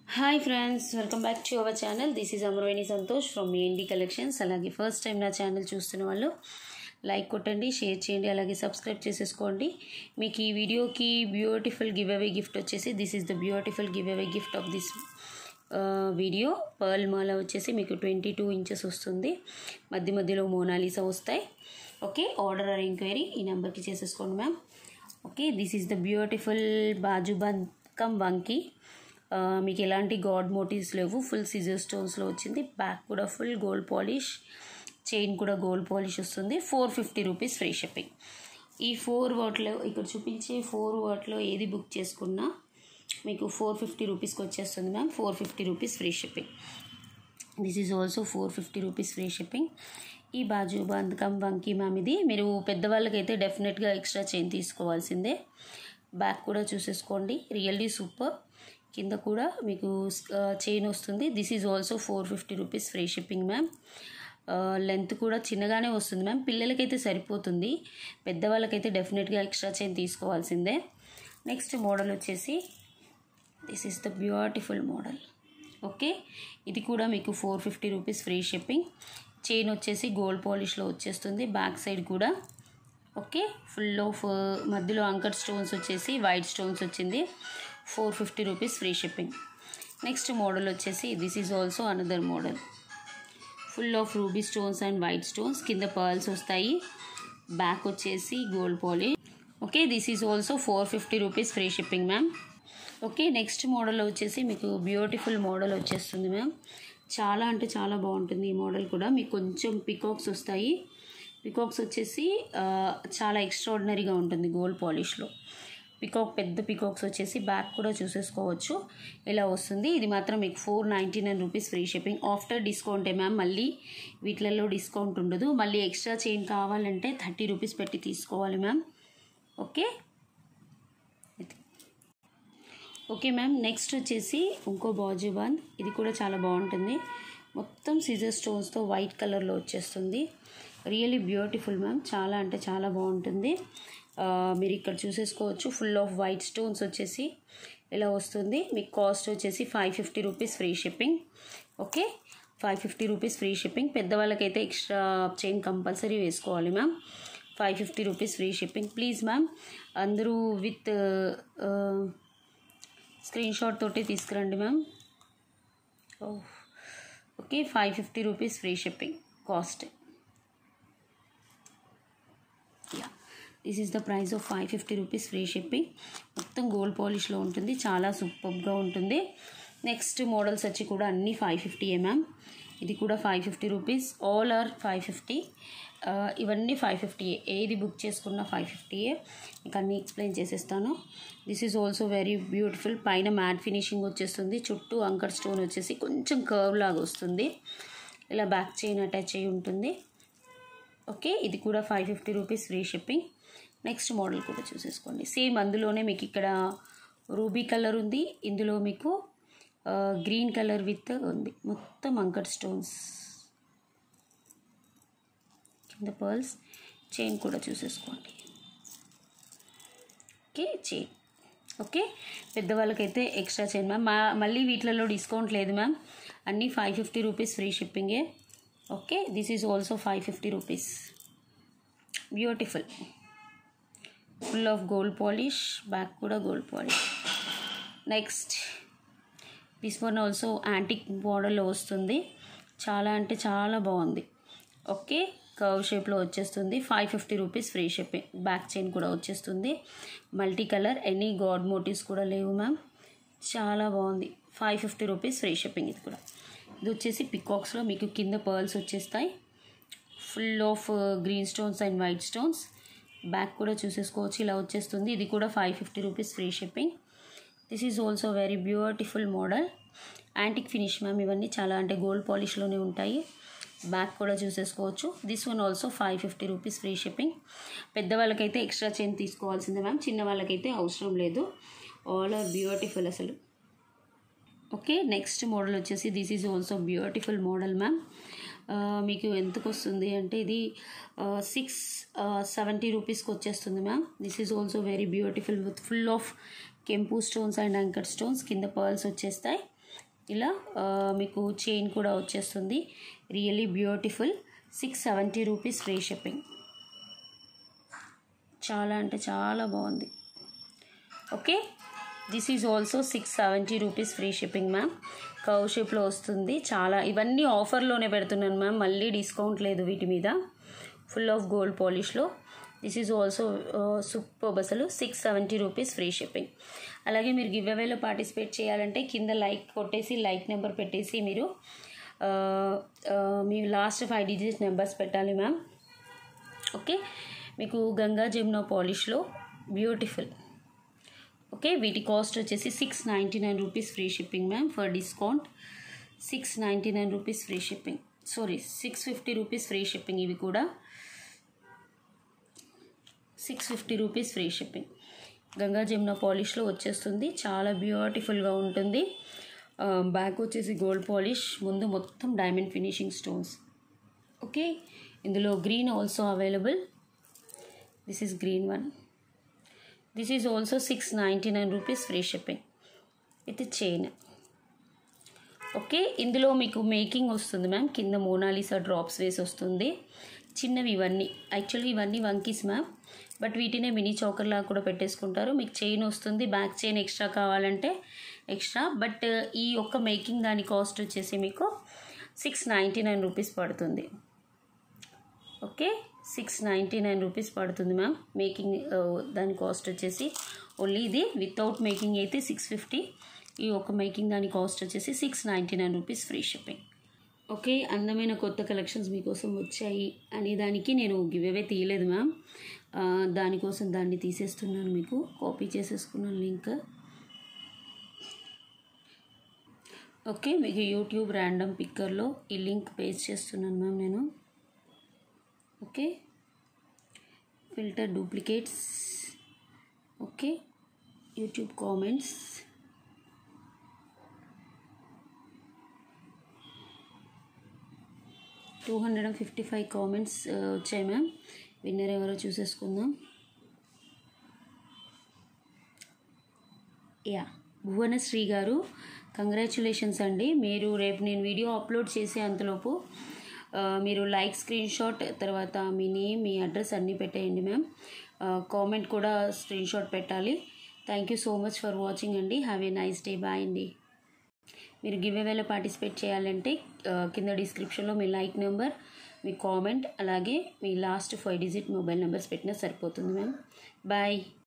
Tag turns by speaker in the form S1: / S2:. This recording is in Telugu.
S1: hi friends welcome back to our channel this is Amaraveni Santosh from ఏండి కలెక్షన్స్ అలాగే ఫస్ట్ టైం నా ఛానల్ చూస్తున్న వాళ్ళు లైక్ కొట్టండి షేర్ చేయండి అలాగే సబ్స్క్రైబ్ చేసేసుకోండి మీకు ఈ వీడియోకి బ్యూటిఫుల్ గివ్ అవే గిఫ్ట్ వచ్చేసి this is the beautiful giveaway gift of this video pearl మాల వచ్చేసి మీకు ట్వంటీ టూ ఇంచెస్ వస్తుంది మధ్య మధ్యలో మోనాలిసా వస్తాయి ఓకే ఆర్డర్ ఆర్ ఎంక్వైరీ ఈ నెంబర్కి చేసేసుకోండి ma'am okay this is the beautiful బాజు కమ్ వంకీ ఆ, మీకు ఎలాంటి గాడ్ మోటివ్స్ లేవు ఫుల్ సిజర్ స్టోన్స్లో వచ్చింది బ్యాక్ కూడా ఫుల్ గోల్డ్ పాలిష్ చైన్ కూడా గోల్డ్ పాలిష్ వస్తుంది four fifty rupees free shipping ఈ ఫోర్ వాటిలో ఇక్కడ చూపించే ఫోర్ వాటిలో ఏది బుక్ చేసుకున్నా మీకు ఫోర్ ఫిఫ్టీ రూపీస్కి వచ్చేస్తుంది ma'am four fifty rupees free shipping this is also four fifty rupees free shipping ఈ బాజు బంధకం వంకీ మ్యామ్ ఇది మీరు పెద్దవాళ్ళకైతే డెఫినెట్గా ఎక్స్ట్రా చైన్ తీసుకోవాల్సిందే బ్యాక్ కూడా చూసేసుకోండి రియల్లీ సూపర్ కింద కూడా మీకు చైన్ వస్తుంది this is also four fifty rupees free shipping ma'am length కూడా చిన్నగానే వస్తుంది మ్యామ్ పిల్లలకైతే సరిపోతుంది పెద్దవాళ్ళకైతే డెఫినెట్గా ఎక్స్ట్రా చైన్ తీసుకోవాల్సిందే నెక్స్ట్ మోడల్ వచ్చేసి this is the beautiful model okay ఇది కూడా మీకు four fifty rupees free shipping chain వచ్చేసి గోల్డ్ పాలిష్లో వచ్చేస్తుంది బ్యాక్ సైడ్ కూడా ఓకే ఫుల్ ఆఫ్ మధ్యలో అంకర్ స్టోన్స్ వచ్చేసి వైట్ స్టోన్స్ వచ్చింది four fifty rupees free shipping next model వచ్చేసి this is also another model full of ruby stones and white stones కింద పర్ల్స్ వస్తాయి బ్యాక్ వచ్చేసి gold polish okay this is also four fifty rupees free shipping ma'am okay next model వచ్చేసి మీకు బ్యూటిఫుల్ మోడల్ వచ్చేస్తుంది మ్యామ్ చాలా అంటే చాలా బాగుంటుంది ఈ మోడల్ కూడా మీకు కొంచెం పికాక్స్ వస్తాయి పికాక్స్ వచ్చేసి ఆ, చాలా ఎక్స్ట్రాడినరీగా ఉంటుంది గోల్డ్ పాలిష్లో పికాక్ పెద్ద పికాక్స్ వచ్చేసి బ్యాక్ కూడా చూసేసుకోవచ్చు ఇలా వస్తుంది ఇది మాత్రం మీకు four ninety nine rupees free shipping after డిస్కౌంటే మ్యామ్ మళ్ళీ వీటిలలో డిస్కౌంట్ ఉండదు మళ్ళీ ఎక్స్ట్రా చైన్ కావాలంటే థర్టీ రూపీస్ పెట్టి తీసుకోవాలి మ్యామ్ ఓకే ఇది ఓకే మ్యామ్ నెక్స్ట్ వచ్చేసి ఇంకో బాజుబాన్ ఇది కూడా చాలా బాగుంటుంది మొత్తం సీజర్ స్టోన్స్తో వైట్ కలర్లో వచ్చేస్తుంది రియలీ బ్యూటిఫుల్ మ్యామ్ చాలా అంటే చాలా బాగుంటుంది ఆ, మీరు ఇక్కడ చూసేసుకోవచ్చు ఫుల్ ఆఫ్ వైట్ స్టోన్స్ వచ్చేసి ఇలా వస్తుంది మీకు కాస్ట్ వచ్చేసి five fifty rupees free shipping okay five fifty rupees free shipping పెద్దవాళ్ళకైతే ఎక్స్ట్రా చైన్ కంపల్సరీ వేసుకోవాలి ma'am five fifty rupees free shipping please ma'am అందరూ విత్ స్క్రీన్ షాట్ తోటి తీసుకురండి ma'am okay five fifty rupees free shipping cost yeah this is the price of five fifty rupees free shipping మొత్తం గోల్డ్ పాలిష్లో ఉంటుంది చాలా సూపర్గా ఉంటుంది నెక్స్ట్ మోడల్స్ వచ్చి కూడా అన్నీ ఫైవ్ ఫిఫ్టీ మ్యామ్ ఇది కూడా five fifty rupees all are five fifty ఇవన్నీ ఫైవ్ ఫిఫ్టీ ఏది బుక్ చేసుకున్నా ఫైవ్ ఫిఫ్టీయే మీకు అన్నీ ఎక్స్ప్లెయిన్ చేసేస్తాను this is also very beautiful పైన మ్యాట్ ఫినిషింగ్ వచ్చేస్తుంది చుట్టూ అంకర్ స్టోన్ వచ్చేసి కొంచెం కర్వ్ లాగా వస్తుంది ఇలా బ్యాక్ చైన్ అటాచ్ అయి ఉంటుంది ఓకే ఇది కూడా five fifty rupees free shipping next model కూడా చూసేసుకోండి సేమ్ అందులోనే మీకు ఇక్కడ రూబీ కలర్ ఉంది ఇందులో మీకు గ్రీన్ కలర్ విత్ ఉంది మొత్తం అంకర్ స్టోన్స్ కింద పర్ల్స్ చైన్ కూడా చూసేసుకోండి ఓకే చైన్ ఓకే పెద్దవాళ్ళకైతే ఎక్స్ట్రా చైన్ మ్యామ్ మా మళ్ళీ వీటిలలో డిస్కౌంట్ లేదు మ్యామ్ అన్నీ ఫైవ్ ఫిఫ్టీ రూపీస్ ఫ్రీ షిప్పింగే okay this is also five fifty rupees beautiful full of gold polish back కూడా gold polish next this one also antique మోడల్లో వస్తుంది చాలా అంటే చాలా బాగుంది ఓకే కర్వ్ షేప్లో వచ్చేస్తుంది five fifty rupees free shipping back chain కూడా వచ్చేస్తుంది multi colour any god motifs కూడా లేవు మ్యామ్ చాలా బాగుంది five fifty rupees free shipping ఇది కూడా ఇది వచ్చేసి పికాక్స్లో మీకు కింద పర్ల్స్ వచ్చేస్తాయి full of green stones and white stones back కూడా చూసేసుకోవచ్చు ఇలా వచ్చేస్తుంది ఇది కూడా five fifty rupees free shipping this is also very beautiful model antique finish ma'am ఇవన్నీ చాలా అంటే గోల్డ్ పాలిష్లోనే ఉంటాయి బ్యాక్ కూడా చూసేసుకోవచ్చు this one also five fifty rupees free shipping పెద్దవాళ్ళకైతే ఎక్స్ట్రా చైన్ తీసుకోవాల్సిందే మ్యామ్ చిన్న వాళ్ళకైతే అవసరం లేదు ఆల్ ఆర్ బ్యూటిఫుల్ అసలు ఓకే నెక్స్ట్ మోడల్ వచ్చేసి this is also beautiful model ma'am మీకు ఎంతకు వస్తుంది అంటే ఇది సిక్స్ సెవెంటీ రూపీస్కి వచ్చేస్తుంది ma'am this is also very beautiful with full of కెంపు స్టోన్స్ అండ్ అంకర్ స్టోన్స్ కింద పర్ల్స్ వచ్చేస్తాయి ఇలా ఆ, మీకు చైన్ కూడా వచ్చేస్తుంది really beautiful six seventy rupees free shipping చాలా అంటే చాలా బాగుంది okay this is also six seventy rupees free shipping ma'am curve షేప్లో వస్తుంది చాలా ఇవన్నీ ఆఫర్లోనే పెడుతున్నాను మ్యామ్ మళ్ళీ డిస్కౌంట్ లేదు వీటి మీద ఫుల్ ఆఫ్ గోల్డ్ పాలిష్లో దిస్ ఈజ్ ఆల్సో సూపర్ అసలు six seventy rupees free shipping అలాగే మీరు గివ్ అవేలో పార్టిసిపేట్ చేయాలంటే కింద లైక్ కొట్టేసి లైక్ నెంబర్ పెట్టేసి మీరు ఆ, ఆ, మీ లాస్ట్ ఫైవ్ డిజిట్ నెంబర్స్ పెట్టాలి మ్యామ్ ఓకే మీకు గంగా జమున పాలిష్లో బ్యూటిఫుల్ ఓకే వీటి కాస్ట్ వచ్చేసి six ninety nine rupees free shipping ma'am for discount six ninety nine rupees free shipping sorry six fifty rupees free shipping ఇవి కూడా six fifty rupees free shipping Ganga Jamuna పాలిష్లో వచ్చేస్తుంది చాలా బ్యూటిఫుల్గా ఉంటుంది బ్యాక్ వచ్చేసి గోల్డ్ పాలిష్ ముందు మొత్తం డైమండ్ ఫినిషింగ్ స్టోన్స్ ఓకే ఇందులో green also available this is green one this is also six ninety nine rupees free shipping with chain okay ఇందులో మీకు మేకింగ్ వస్తుంది మ్యామ్ కింద మోనాలిసా డ్రాప్స్ వేసి వస్తుంది చిన్నవి ఇవన్నీ యాక్చువల్గా ఇవన్నీ వంకీస్ మ్యామ్ బట్ వీటినే మినీ చౌకర్ లాగా కూడా పెట్టేసుకుంటారు మీకు చైన్ వస్తుంది బ్యాక్ చైన్ ఎక్స్ట్రా కావాలంటే ఎక్స్ట్రా బట్ ఈ ఒక్క మేకింగ్ దాని కాస్ట్ వచ్చేసి మీకు సిక్స్ నైంటీ నైన్ రూపీస్ పడుతుంది okay six ninety nine rupees పడుతుంది మ్యామ్ మేకింగ్ ఆ, దాని కాస్ట్ వచ్చేసి ఓన్లీ ఇది వితౌట్ మేకింగ్ అయితే సిక్స్ ఫిఫ్టీ ఈ ఒక మేకింగ్ దాని కాస్ట్ వచ్చేసి six ninety nine rupees free shipping okay అందమైన కొత్త కలెక్షన్స్ మీకోసం వచ్చాయి అనే దానికి నేను గివ్ అవే తీయలేదు మ్యామ్ ఆ, దానికోసం దాన్ని తీసేస్తున్నాను మీకు కాపీ చేసేసుకున్నాను లింక్ ఓకే మీకు యూట్యూబ్ ర్యాండమ్ పిక్కర్లో ఈ లింక్ పేస్ట్ చేస్తున్నాను మ్యామ్ నేను okay filter duplicates okay YouTube comments two hundred and fifty five comments వచ్చాయి మ్యామ్ విన్నర్ ఎవరో చూసేసుకుందాం యా భువనశ్రీ గారు కంగ్రాచులేషన్స్ అండి మీరు రేపు నేను వీడియో అప్లోడ్ చేసే అంతలోపు ఆ, మీరు లైక్ స్క్రీన్ షాట్ తర్వాత మీ నేమ్ మీ అడ్రస్ అన్నీ పెట్టేయండి మ్యామ్ కామెంట్ కూడా స్క్రీన్ షాట్ పెట్టాలి thank you so much for watching అండి have a nice day bye అండి మీరు గివ్ అవేలో పార్టిసిపేట్ చేయాలంటే ఆ, కింద డిస్క్రిప్షన్లో మీ లైక్ నెంబర్ మీ కామెంట్ అలాగే మీ last five digit mobile numbers పెట్టినా సరిపోతుంది మ్యామ్ బాయ్